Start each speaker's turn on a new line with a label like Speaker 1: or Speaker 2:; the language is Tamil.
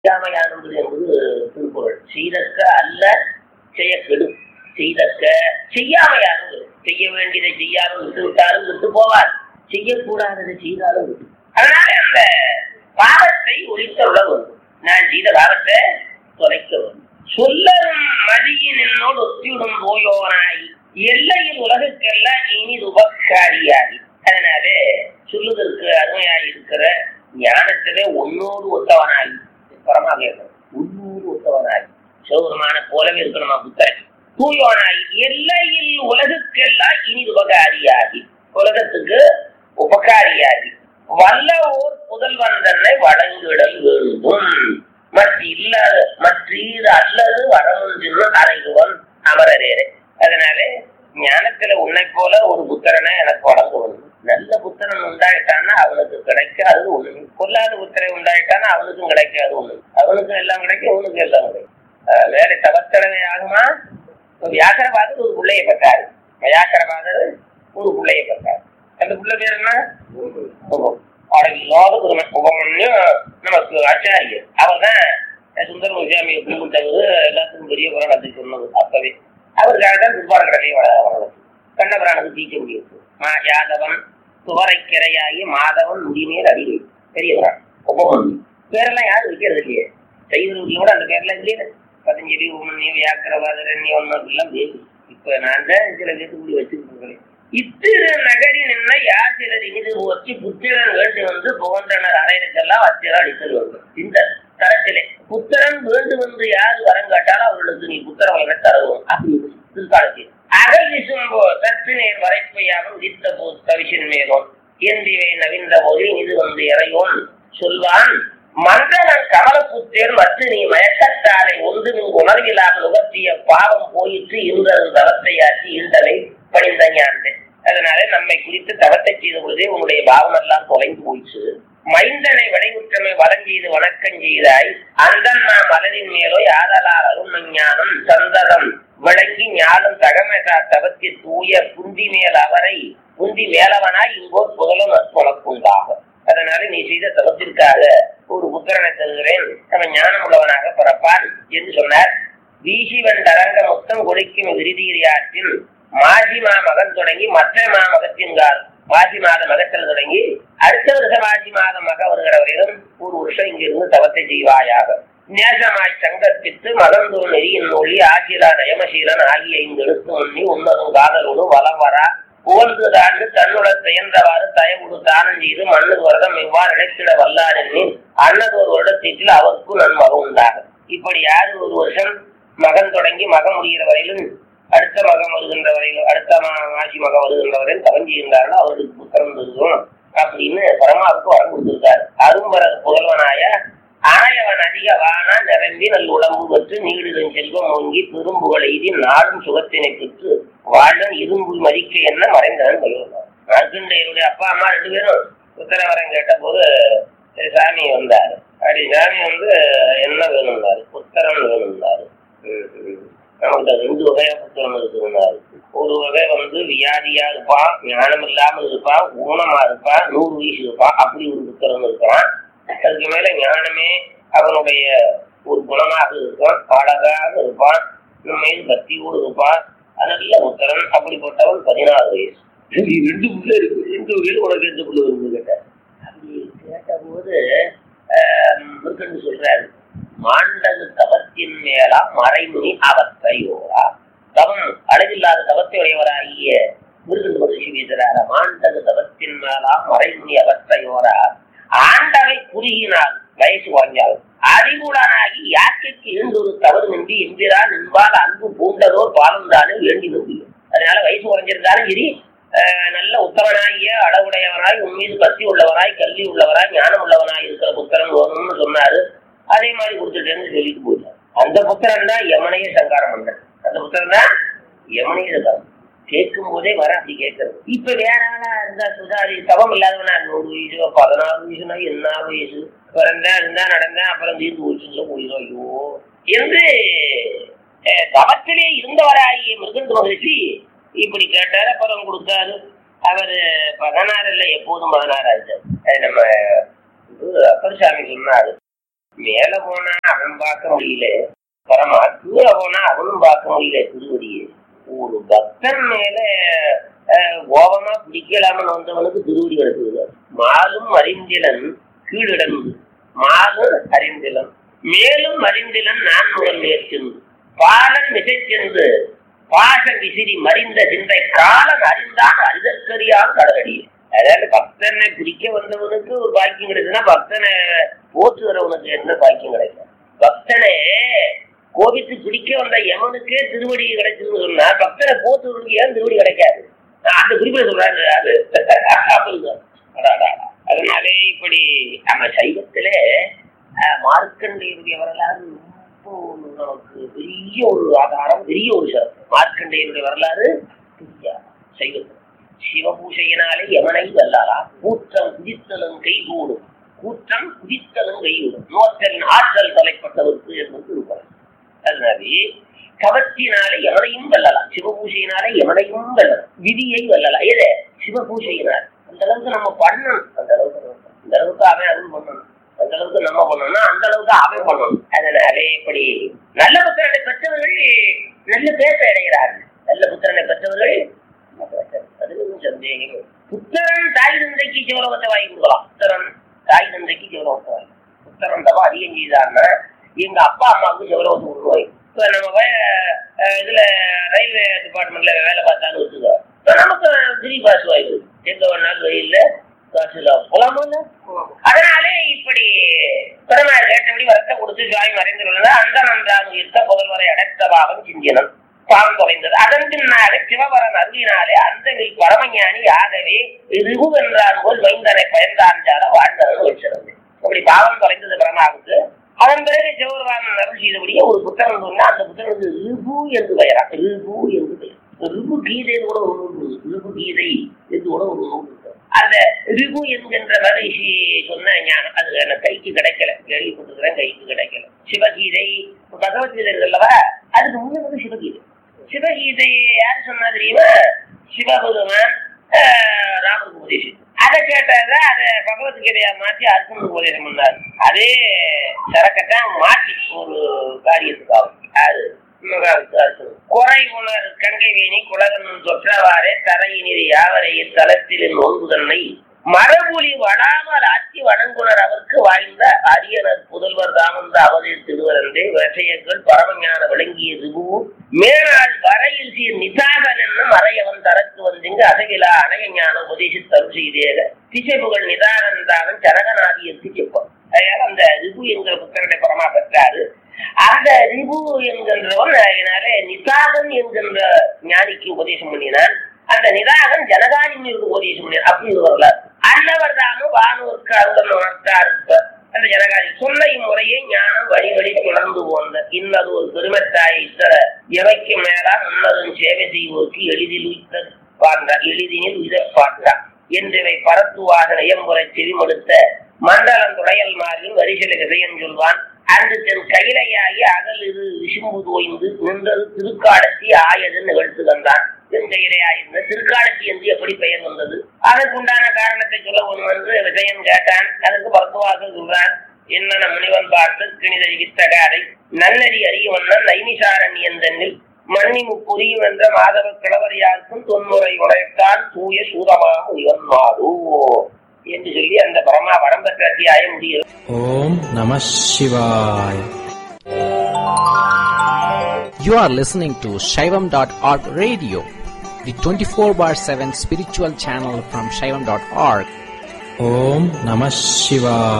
Speaker 1: செய்யாமையானது என்பது திருக்குறள் செய்தக்க அல்ல செய்ய கெடும் செய்தக்க செய்யாமையானது செய்ய வேண்டியதை செய்யாமல் விட்டு விட்டாலும் விட்டு போவார் செய்யக்கூடாததை செய்தாலும் விட்டு அதனால அந்த பாவத்தை ஒழிக்க விட வேண்டும் நான் செய்த பாவத்தை தொலைக்க வேண்டும் சொல்லரும் மதியினோடு ஒத்திவிடும் போயோனாய் எல்லையில் உலகுக்கெல்லாம் இனிது உபக்காரியாகி அதனால சொல்லுதற்கு அருமையாய் இருக்கிற ஞானத்திலே உன்னோடு ஒத்தவனாய் பரமாக இருக்கணும் உன்னோடு ஒத்தவனாய் சிவபெருமான போலவே இருக்கணுமா புத்தர் தூயோனாய் எல்லையில் உலகுக்கெல்லாம் இனிது உபகாரியாகி உலகத்துக்கு உபகாரியாகி வல்ல ஓர் புதல்வன் தன்னை வழங்கிடல் வேண்டும் மற்ற இல்லாத மற்றீது அல்லது வரமுன்று அறைகுவன் அமரரேரே அதனாலே ஞானத்துல உன்னை போல ஒரு புத்திரனை எனக்கு வழங்க வேண்டும் நல்ல புத்திரன் உண்டாயிட்டான்னா அவனுக்கு கிடைக்காது ஒண்ணு கொல்லாத புத்திரை உண்டாயிட்டானா அவனுக்கும் கிடைக்காது ஒண்ணு அவனுக்கும் எல்லாம் கிடைக்கும் அவனுக்கும் எல்லாம் கிடைக்கும் அஹ் வேற தவத்தடவை ஆகுமா வியாக்கரபாதர் ஒரு பிள்ளையை பெற்றாரு வியாக்கரபாதர் ஒரு பிள்ளையை பெற்றார் அந்த பிள்ளை பேர் என்ன உபம். அடங்கில்லாத குருமன் உபமன்யும் நமக்கு ஆச்சாரியர் அவர் தான் சுந்தர முசாமியை கும்பிட்டவர் எல்லாத்துக்கும் பெரிய புராணத்தை சொன்னது அப்பவே அவருக்காக தான் துப்பார கடலையை வளர்ந்து கண்ணபுரானுக்கு தீக்க முடியாது மா யாதவன் துவரைக்கிரையாகி மாதவன் முடிமேல் அடிவை பெரிய புராணம் உபமன் பேரெல்லாம் யாரும் வைக்கிறது இல்லையே செய்வர்கள் கூட அந்த பேர்லாம் இல்லையே பதஞ்சலி உமன்ய வியாக்கரவாதரண்ய ஒன்னும் எல்லாம் பேரு இப்ப நான் தான் சில பேருக்கு கூடி வச்சுக்கிட்டு இருக்கிறேன் இத்திரு நகரின் என்ன யார் சிலர் இனிது போற்றி புத்திரன் வேண்டி வந்து புகன்றனர் அறையருக்கெல்லாம் அத்திர அளித்தல் வேண்டும் இந்த தரத்திலே புத்திரன் வேண்டும் என்று யார் வரம் கேட்டாலும் அவர்களுக்கு நீ புத்திர வகை தருவோம் அப்படின்னு பிற்காலத்தில் அகல் விசும்போ சற்று நேர் வரைப்பையாகவும் வித்த போ தவிசின் மேலும் இயந்திவை நவின்ற போது இது வந்து இறையோன் சொல்வான் மந்தனன் கமலப்புத்தேன் மற்ற நீ மயக்கத்தாலை ஒன்று நீ உணர்வில்லாமல் உகர்த்திய பாவம் போயிற்று இருந்தது தவத்தையாற்றி இருந்தலை பணிந்த ஞானே அதனால நம்மை குறித்து தவத்தை செய்த பொழுதே உன்னுடைய பாவம் எல்லாம் தொலைந்து போயிடுச்சு மைந்தனை விளைவுற்றமை வளம் செய்து வணக்கம் செய்தாய் அந்தன் நாம் மலரின் மேலோ யாதலால் அருண் ஞானம் சந்ததம் விளங்கி ஞானம் தகமகா தவத்தி தூய புந்தி மேல் அவரை புந்தி மேலவனாய் இங்கோர் புகழும் நற்புணக்குண்டாகும் அதனால நீ செய்த தவத்திற்காக ஒரு புத்திரனை தருகிறேன் அவன் ஞானம் உள்ளவனாக பிறப்பான் என்று சொன்னார் வீசிவன் தரங்க மொத்தம் கொடுக்கும் விருதியாற்றில் மாசி மா மகன் தொடங்கி மற்ற மா மகத்தின்கார் மாசி மாத மகத்தில் தொடங்கி அடுத்த வருஷ மாசி மாதம் மக வருகிற வரையிலும் ஒரு வருஷம் இங்கிருந்து தவத்தை செய்வாயாக நேசமாய் சங்கத்திற்கு மகந்தூர் நெறியின் ஒளி ஆசிரா நயமசீலன் ஆகிய ஐந்து எழுத்து முன்னி உன்னதும் காதலோடு வலம் வரா புகழ்ந்து தாண்டு தன்னுட செயன்றவாறு தயவுடு தானம் செய்து மண்ணு வருடம் இவ்வாறு இழைத்திட வல்லார் எண்ணில் அன்னது ஒரு வருடத்தில் அவருக்கும் நன்மகம் உண்டாகும் இப்படி யாரு ஒரு வருஷம் மகன் தொடங்கி மகம் முடிகிற வரையிலும் அடுத்த மகம் வருகின்ற வரையிலும் அடுத்த மா- மாசி மகம் வருகின்ற வரையில் தவஞ்சி இருந்தாலும் அவருக்கு புத்திரம் இருக்கும் அப்படின்னு பரமாவுக்கு வரம் கொடுத்திருக்காரு அரும்பரர் புகழ்வனாய ஆயவன் அதிக வானா நிரம்பி நல் உடம்பு பெற்று நீடுதன் செல்வம் ஓங்கி பெரும்புகள் எய்தி நாடும் சுகத்தினை பெற்று வாழன் இரும்பு மதிக்க என்ன மறைந்தவன் சொல்லுவார் அர்ஜுன்டையனுடைய அப்பா அம்மா ரெண்டு பேரும் புத்திரவரம் கேட்ட போது சாமி வந்தாரு அப்படி சாமி வந்து என்ன வேணும்னாரு புத்திரன் வேணும்னாரு ம், ம். நமக்கு ரெண்டு வகையா புத்திரம் இருக்குதுன்னாரு ஒரு வகை வந்து வியாதியா இருப்பான் ஞானம் இல்லாமல் இருப்பான் ஊனமா இருப்பான் நூறு வயசு இருப்பான் அப்படி ஒரு புத்திரம் இருக்கான் அதுக்கு மேல ஞானமே அவனுடைய ஒரு குணமாக இருப்பான் அழகாக இருப்பான் உண்மையில் பக்தியோடு இருப்பான் நல்ல புத்திரன் அப்படிப்பட்டவன் பதினாறு வயசு இது ரெண்டு புள்ள இருக்கு ரெண்டு வகையில் உனக்கு எந்த புள்ள இருக்கு கேட்டார் அப்படி கேட்டபோது முருகன் சொல்றாரு மாண்டது தவத்தின் மேலா மறைமுனி அவத்தையோரா தவம் அளவில்லாத தவத்தை உடையவராகிய முருகன் மகிழ்ச்சி வீசுறார மாண்டது தவத்தின் மேலா மறைமுனி அவத்தையோரா ஆண்டவை குறுகினால் வயசு வாங்கியால் அறிவுடனாகி யாக்கைக்கு இருந்தொரு தவறு நின்றி என்கிறார் நின்பால் அன்பு பூண்டதோர் பாலந்தானே வேண்டி முடியும் அதனால வயசு குறைஞ்சிருந்தாலும் சரி அஹ், நல்ல உத்தமனாகிய அளவுடையவனாய் உண்மீது பக்தி உள்ளவனாய் கல்வி உள்ளவனாய் ஞானம் உள்ளவனாய் இருக்கிற புத்திரன் வேணும்னு சொன்னாரு அதே மாதிரி கொடுத்துட்டேன்னு சொல்லிட்டு போயிட்டார் அந்த புத்திரன் தான் யமனையே சங்காரம் பண்ண அந்த புத்திரன் தான் யமனையே சங்காரம் கேட்கும் போதே வர அப்படி கேட்கறது இப்ப வேற ஆளா இருந்தா சுதாரி தவம் இல்லாதவனா நூறு வயசு பதினாறு வயசுனா என்ன வயசு பிறந்தா இருந்தா நடந்தா அப்புறம் தீர்ந்து போச்சுல போயிடும் ஐயோ என்று அஹ், தவத்திலே இருந்தவராகிய மிருகண்டு மகிழ்ச்சி இப்படி கேட்டாரு அப்புறம் கொடுத்தாரு அவர் பதினாறுல எப்போதும் பதினாறு ஆயிட்டாரு அது நம்ம இது அப்பர் சாமி சொன்னாரு மேல போனா அவன் பார்க்க முடியல பரமா கீழே போனா அவனும் பார்க்க முடியல திருவடியை ஒரு பக்தன் மேல அஹ், கோபமா பிடிக்கலாமன்னு வந்தவனுக்கு திருவடி கிடக்குது மாலும் அறிந்திலன் கீழிடந்து மாலும் அறிந்திலன் மேலும் அறிந்திலன் நான் முதல் நேர்ச்சென்று பாலன் மிசைச்சென்று பாச விசிறி மறிந்த சிந்தை காலன் அறிந்தான் அறிதற்கரியான் கடலடியில் அதாவது பக்தனை பிடிக்க வந்தவனுக்கு ஒரு பாக்கியம் கிடைக்குதுன்னா பக்தனை போற்றுகிறவனுக்கு என்ன பாக்கியம் கிடைக்கும் பக்தனை கோபித்து பிடிக்க வந்த யமனுக்கே திருவடி கிடைச்சதுன்னு சொன்னா பக்தனை போற்றுவனுக்கு ஏன் திருவடி கிடைக்காது அந்த குறிப்பிட சொல்றாரு அது அப்படிதான். அடாடா. அதனாலே இப்படி நம்ம சைவத்திலே அஹ், மார்க்கண்டேயருடைய வரலாறு ரொம்ப ஒரு நமக்கு பெரிய ஒரு ஆதாரம் பெரிய ஒரு சிறப்பு மார்க்கண்டேயருடைய வரலாறு பெரிய சைவத்தில் சிவபூஷையினாலே யமனை வெல்லாரா கூற்றம் குதித்தலும் கைகூடும் கூற்றம் குதித்தலும் கைகூடும் நோற்றலின் ஆற்றல் தலைப்பட்டவருக்கு என்பது திருக்குறள் அதனாலே கவத்தினாலே எவனையும் வெல்லலாம் சிவபூஷையினாலே எவனையும் வெல்லலாம் விதியை வெல்லலாம் எது சிவபூஷையினால் அந்த அளவுக்கு நம்ம பண்ணணும் அந்த அளவுக்கு நம்ம பண்ணணும். அந்த அளவுக்கு அவன் அருள் பண்ணணும் அந்த அளவுக்கு நம்ம பண்ணணும்னா அந்த அளவுக்கு அவன் பண்ணணும் அதனாலே இப்படி நல்ல புத்திரனை பெற்றவர்கள் நல்ல பேச அடைகிறார்கள் நல்ல புத்திரனை பெற்றவர்கள் நல்ல பேச- அது ஒண்ணும் சந்தேகம் இல்லை. புத்திரன் தாய் தந்தைக்கு சிவலோகத்தை வாங்கி கொடுக்கலாம் புத்திரன் தாய் தந்தைக்கு சிவலோகத்தை வாங்கி புத்திரன் தப்பா அதிகம் செய்தான்னா எங்க அப்பா அம்மாவுக்கு சிவலோகத்தை கொடுக்குவாங்க இப்ப நம்ம போய், அஹ், இதுல ரயில்வே டிபார்ட்மெண்ட்ல வேலை பார்த்தாலும் வச்சுக்கோ இப்ப நமக்கு ஃப்ரீ பாஸ் வாய்ப்பு எங்க வேணாலும் வெயில்ல காசு இல்லாம போலாமா இல்ல? அதனாலே இப்படி பெருமாள் கேட்டபடி வரத்தை கொடுத்து சுவாமி மறைந்துள்ளது அந்த நன்றாக இருக்க புதல்வரை அடைத்த பாவம் சிந்தினம் பாவம் தொலைந்தது அதன் பின்னாலே சிவபரன் அருளினாலே அந்த பரமஞானி ஆகவே ரிகு என்றான் போல் மைந்தனை பயந்தாஞ்சால வாழ்ந்தவன் வச்சிருந்தது அப்படி பாவம் தொலைந்தது பிரமாவுக்கு அதன் பிறகு சிவபெருமான் அருள் செய்தபடியே ஒரு புத்தகம் சொன்னா அந்த புத்தகத்துக்கு ரிபு என்று பெயரா ரிபு என்று பெயர் ரிபு கீதை கூட ஒரு நூல் இருக்கு. ரிபு கீதை என்று கூட ஒரு நூல் இருக்கு. அந்த ரிபு என்கின்ற மகிழ்ச்சி சொன்ன ஞானம் அது எனக்கு கைக்கு கிடைக்கல கேள்விப்பட்டிருக்கிறேன் கைக்கு கிடைக்கல சிவகீதை பகவத்கீதை இருக்கு அல்லவா அதுக்கு முன்ன வந்து சிவகீதை சிவகீதையை யார் சொன்னா தெரியுமா சிவபெருமான் ஆஹ், ராமருக்கு உபதேசம் அதை கேட்டதை அதை பகவத்கீதையா மாற்றி அர்ஜுனுக்கு உபதேசம் பண்ணார் அதே சரக்கத்தான் மாற்றி ஒரு காரியத்துக்காகும் அது குறை உணர் கங்கை வேணி குலகனும் தொற்றவாறே தரையினில் யாவரையில் தளத்தில் நோன்பு தன்னை மரபுலி வளாமல் ஆட்சி வணங்குனர் அவருக்கு வாய்ந்த அரியனர் புதல்வர் தாமந்த அவதில் திருவரந்தே விஷயங்கள் பரமஞான விளங்கிய ரிபுவும் மேலாள் வரையில் சீர் நிதாகன் என்னும் அறையவன் தரத்து வந்திங்கு அசகிலா அணைய ஞான உபதேசி தரு செய்தேக திசைபுகள் நிதாகன் தாவன் ஜனகநாதியத்து செப்பம் அதனால அந்த ரிபு என்கிற புத்தகத்தை பரமா பெற்றாரு அந்த ரிபு என்கின்றவன் அதனாலே நிதாகன் என்கின்ற ஞானிக்கு உபதேசம் பண்ணினான் அந்த நிதாகன் ஜனகாரிக்கு உபதேசம் பண்ணினான் அப்படின்னு வரலாறு அன்னவர் தாமும் வானூருக்கு அருடன் உணர்த்தார் அந்த ஜனகாரி சொல்லை முறையே ஞானம் வழி வழி தொடர்ந்து போந்த இன்னது ஒரு பெருமத்தாய் இத்தர எவைக்கு மேலா உன்னதன் சேவை செய்வோருக்கு எளிதில் உயிர் பார்த்தார் எளிதினில் உயிர் பார்த்தார் என்றவை பரத்துவாக நயம்புரை செவிமடுத்த மண்டலம் துடையல் மாறின் வரிசலை விசையன் சொல்வான் அன்று தென் கையிலையாகி அகல் இரு விசும்பு தோய்ந்து நின்றது திருக்காடத்தி ஆயது நிகழ்த்து தந்தான் தென்கையிலையாயிருந்த திருக்காடத்தி என்று எப்படி பெயர் வந்தது அதற்குண்டான காரணத்தை சொல்ல ஒன்று என்று விஜயன் கேட்டான் அதற்கு பரத்துவாக சொல்றான் என்னென்ன முனிவன் பார்த்து கிணிதறி வித்தகாரை நன்னறி அறியவண்ணன் நைமிசாரண்யன் தன்னில் மன்னி முப்புரியும் என்ற மாதவ கிழவர் யாருக்கும் தொன்முறை உடையத்தான் தூய சூதமாக இவன் மாறு என்று சொல்லி அந்த பரமா வடம் பெற்ற அத்தியாயம் முடியும்
Speaker 2: Om Namah Shivaya. You are listening to Shaivam.org radio, the 24 bar 7 spiritual channel from Shaivam.org. Om Namah Shivaya.